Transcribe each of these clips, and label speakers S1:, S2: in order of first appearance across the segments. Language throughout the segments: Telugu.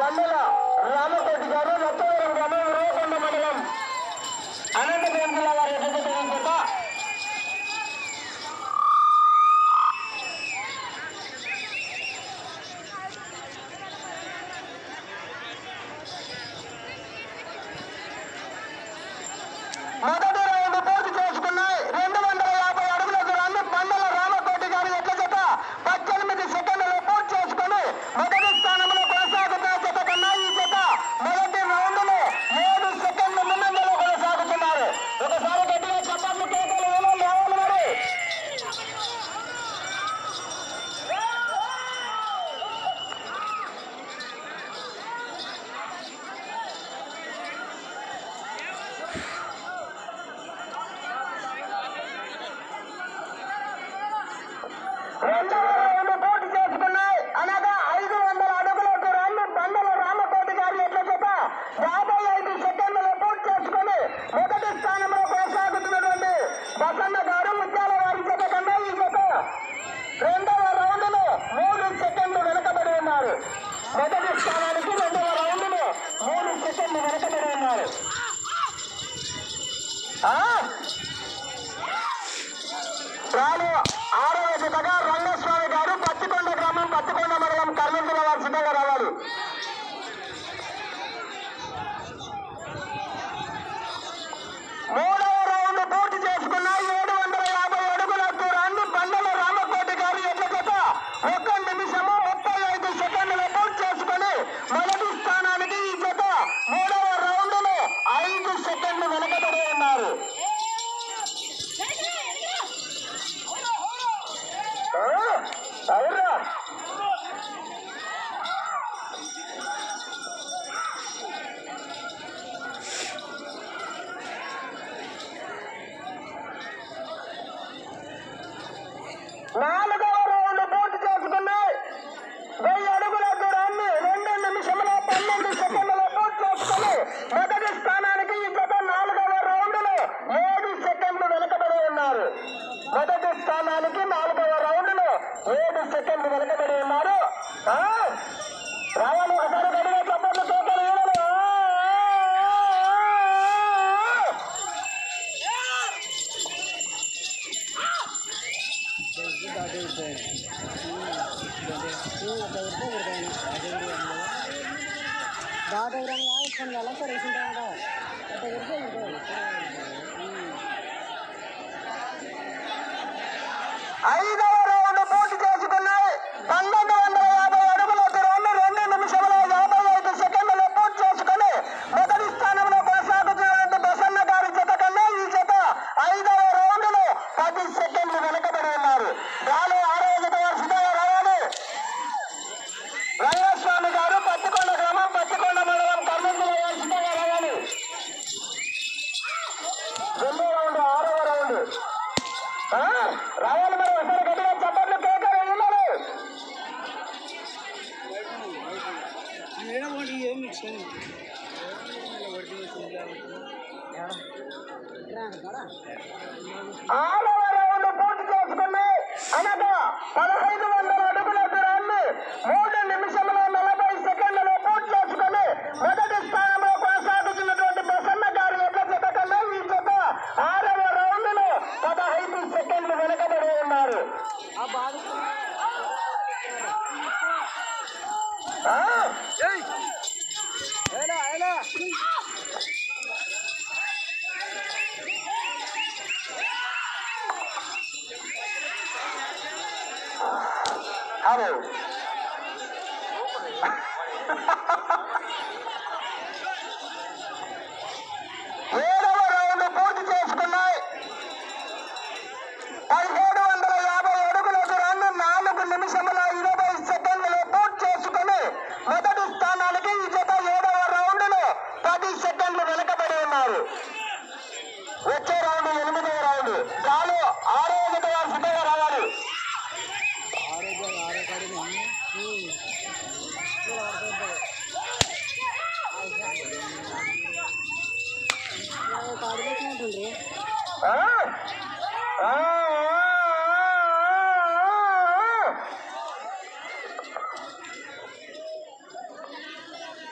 S1: బండల రామకోటి గారు లత్తవరం గ్రామం ఉరవకొండ మండలం అనంతపురం జిల్లా వారి ఎదుట జత మొదటి రౌండ్ పూర్తి చేసుకున్నాయి రెండు వందల యాభై అడుగుల దూరాన్ని బండల రామకోటి గారి ఎట్ల జత పద్దెనిమిది సెకండ్లు పూర్తి చేసుకుని మొదటి స్థానంలో కొనసాగుతున్న జత కన్నా ఈ జత మొదటి రౌండ్ లో ఏడు సెకండ్ల ముందంజలో కొనసాగుతున్నారు ఒకసారి గట్టిగా చప్పట్లు కేకలు వేలు లేవాలి మరి రెండవ రౌండ్ పూర్తి చేసుకున్నాయి అనగా ఐదు వందల అడుగుల దూరాన్ని బండల రామకోటి గారి ఎట్ల చేత యాభై ఐదు సెకండ్లు పూర్తి చేసుకుని మొదటి స్థానంలో కొనసాగుతున్నటువంటి బసన్న గారు ముత్యాల వారి చేత కన్నా ఈ చేత రెండవ రౌండ్ లో మూడు సెకండ్లు వెనకబడి ఉన్నారు మొదటి స్థానానికి రెండవ రౌండ్ లో మూడు సెకండ్లు వెనకబడి ఉన్నారు ఆ? రాను ఆరవ జతగా రంగస్వామి గారు పత్తికొండ గ్రామం పత్తికొండ మండలం కర్నూలు జిల్లా వారు సిద్ధంగా రావాలి మూడవ రౌండ్ పూర్తి చేసుకున్న ఏడు వందల యాభై అడుగుల దూరాన్ని బండల రామకోటి గారు ఎట్ల జత ఒక్క నిమిషము ముప్పై ఐదు సెకండ్లు పూర్తి చేసుకుని మొదటి స్థానానికి ఈ జత మూడవ రౌండ్ లో ఐదు సెకండ్లు వెనకబడి ఉన్నారు ఆ, అవునా నాలుగవ రౌండ్ పూర్తి చేసుకున్నాయి వెయ్యి అడుగుల దూరాన్ని రెండు నిమిషంలో పన్నెండు సెకండ్లలో పూర్తి చేసుకుని మొదటి స్థానానికి ఈ జత నాలుగవ రౌండ్ లో ఏడు సెకండ్లు వెనకబడి ఉన్నారు మొదటి స్థానానికి నాలుగవ రౌండ్ లో ఏడు సెకండ్లు వెనకబడి ఉన్నారు ఆ? రావాలి ఒకసారి గడిగా చప్పట్లు తోకలు వేయాలి. ఆ, ఆ, ఆ.
S2: దాదాపు కొన్ని నెలలు సరేసింటాడ
S1: ఐదవ రౌండ్ పూర్తి చేసుకున్నాయి పన్నెండు వందల యాభై అడుగుల దూరాన్ని రెండు నిమిషముల యాభై ఐదు సెకండ్లు పూర్తి చేసుకుని మొదటి స్థానంలో కొనసాగుతున్నటువంటి బసన్న గారి జత కన్నా ఈ జత ఐదవ రౌండ్ లో పది సెకండ్లు వెనకబడి ఉన్నారు గాలి ఆరవ జత వారు సిద్ధంగా రావాలి రంగస్వామి గారు పత్తికొండ గ్రామం పత్తికొండ మండలం కర్నూలు జిల్లా వారు సిద్ధంగా రావాలి రెండో రౌండ్ ఆరవ రౌండ్ ఆ, రావాలి మరి ఒకసారి గట్టిగా చప్పట్లు కేకలు వేయాలి ఆరవ రౌండ్ పూర్తి చేసుకున్నాయి అనగా పదహైదు వందల అడుగుల దూరాన్ని మూడు నిమిషముల నలభై సెకండ్లలో పూర్తి చేసుకుని మొదటి స్థానంలో కొనసాగుతున్నటువంటి బసన్న గారి యొక్క జత కన్నా ఈ జత ఆరవ రౌండ్ లో పదహైదు సెకండ్లు వెనకబడి ఉన్నారు ఆ? హలో ఏడవ రౌండ్ పూర్తి చేసుకున్నాయి పదిహేడు వందల యాభై అడుగుల దూరాన్ని నాలుగు నిమిషముల ఇరవై సెకండ్లు పూర్తి చేసుకుని మొదటి స్థానానికి ఈ జత ఏడవ రౌండ్ లో పది సెకండ్లు వెనకబడి ఉన్నారు వచ్చే రౌండ్ ఎనిమిదవ రౌండ్ గాలు ఆరో జత వారు సిద్ధంగా రావాలి
S2: పాడిపోతున్నట్టుండ్రి
S1: ఆ? ఆ, ఆ, ఆ, ఆ.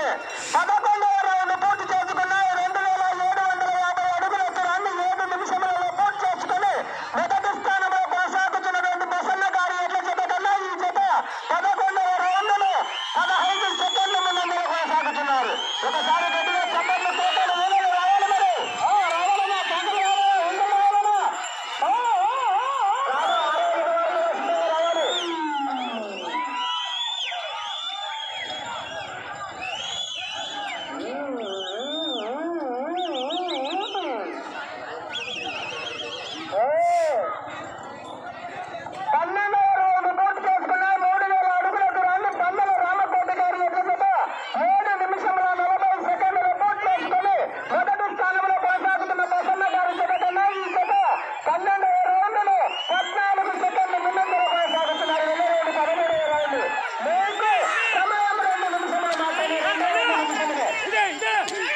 S1: పదకొండవ రౌండ్ పూర్తి చేసుకున్నాయి రెండు వేల ఏడు వందల యాభై అడుగుల దూరాన్ని ఏడు నిమిషములలో పూర్తి చేసుకుని మొదటి స్థానంలో కొనసాగుతున్నటువంటి బసన్న గారి ఎడ్ల జత కన్నా ఈ జత పదకొండవ రౌండ్లో పదహైదు సెకండ్ల ముందంజలో కొనసాగుతున్నారు ఒకసారి గట్టిగా చప్పట్లు కోటలు వేలలు రావాలి మరి ఆ, రావాలన్నా కేకలు రావాలి ఉండలు రావాలన్నా ఆ, ఆ, ఆ, ఆ. రావాలి, ఆరోగ్య వారు వస్తున్నారు, రావాలి పన్నెండవ రౌండ్ పూర్తి చేసుకున్న మూడు వేల అడుగుల దూరాన్ని పన్నెల రామకోటి గారి ఎదుట మూడు నిమిషముల నలభై సెకండ్లు పూర్తి చేసుకుని మొదటి స్థానంలో కొనసాగుతున్న బసన్న గారి జత కన్నా ఈ జత పన్నెండవ రౌండ్లో పద్నాలుగు సెకండ్లు ముందంజలో కొనసాగుతున్నారు వెళ్ళేది పదమూడవ రౌండ్ మీకు సమయం రెండు నిమిషములు మాత్రమే రెండే రెండు నిమిషములే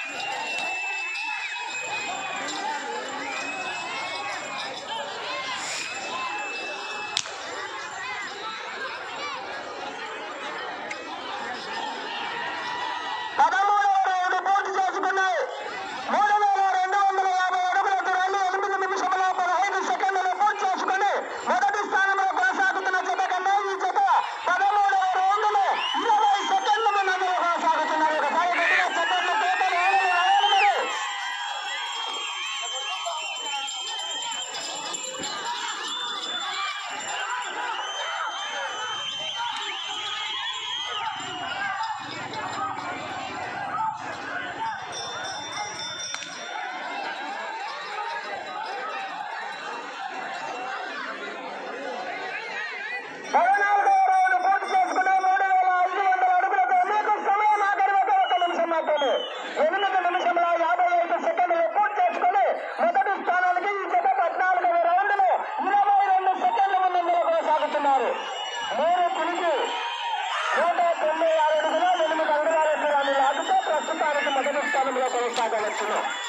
S1: పదమూడవ రౌండ్ పూర్తి చేసుకున్నాయి మూడు వేల రెండు వందల యాభై అడుగుల దూరాన్ని ఎనిమిది నిమిషముల పదహైదు సెకండ్లు పూర్తి చేసుకుని మొదటి స్థానంలో కొనసాగుతున్న జత కన్నా ఈ జత పదమూడవ రౌండ్లో ఇరవై సెకండ్ల ముందంజలో కొనసాగుతున్నారు ఒకసారి గట్టిగా చప్పట్లు పేపర్ రావాలి రావాలి మరి పద్నాలుగవ రౌండ్ పూర్తి చేసుకున్న మూడు వేల ఐదు వందల అడుగులతో మీకు సమయం ఆఖరి ఒక ఒక నిమిషం మాత్రమే ఎనిమిది నిమిషముల యాభై ఐదు సెకండ్లు పూర్తి చేసుకుని మొదటి స్థానానికి ఈ జత పద్నాలుగవ రౌండ్లో ఇరవై రెండు సెకండ్ల ముందంజలో కొనసాగుతున్నారు మూడు పులికి నూట తొంభై ఆరు అడుగుల ఎనిమిది అంగుళాల దూరాన్ని లాగుతూ ప్రస్తుతానికి మొదటి స్థానంలో కొనసాగవచ్చును